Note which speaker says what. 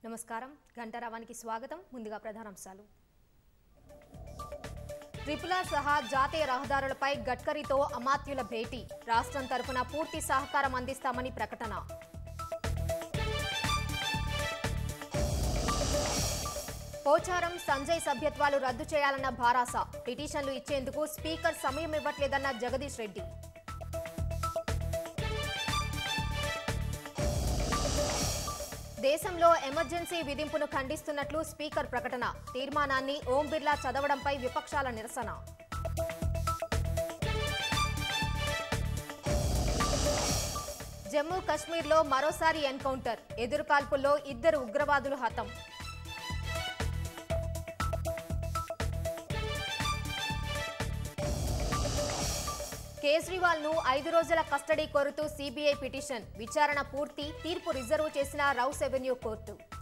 Speaker 1: నమస్కారం గంటరావానికి స్వాగతం ముందుగా ప్రధానాంశాలు త్రిపుల సహా జాతీయ రహదారులపై గడ్కరీతో అమాత్యుల భేటీ రాష్ట్రం తరపున పూర్తి సహకారం అందిస్తామని ప్రకటన పోచారం సంజయ్ సభ్యత్వాలు రద్దు చేయాలన్న భారాస పిటిషన్లు ఇచ్చేందుకు స్పీకర్ సమయం ఇవ్వట్లేదన్న జగదీష్ రెడ్డి దేశంలో ఎమర్జెన్సీ విధింపును ఖండిస్తున్నట్లు స్పీకర్ ప్రకటన తీర్మానాన్ని ఓం బిర్లా చదవడంపై విపక్షాల నిరసన జమ్మూ కశ్మీర్లో మరోసారి ఎన్కౌంటర్ ఎదురుకాల్పుల్లో ఇద్దరు ఉగ్రవాదులు హతం కేజ్రీవాల్ ను ఐదు రోజుల కస్టడీ కోరుతూ సీబీఐ పిటిషన్ విచారణ పూర్తి తీర్పు రిజర్వ్ చేసిన రౌస్ ఎవెన్యూ కోర్టు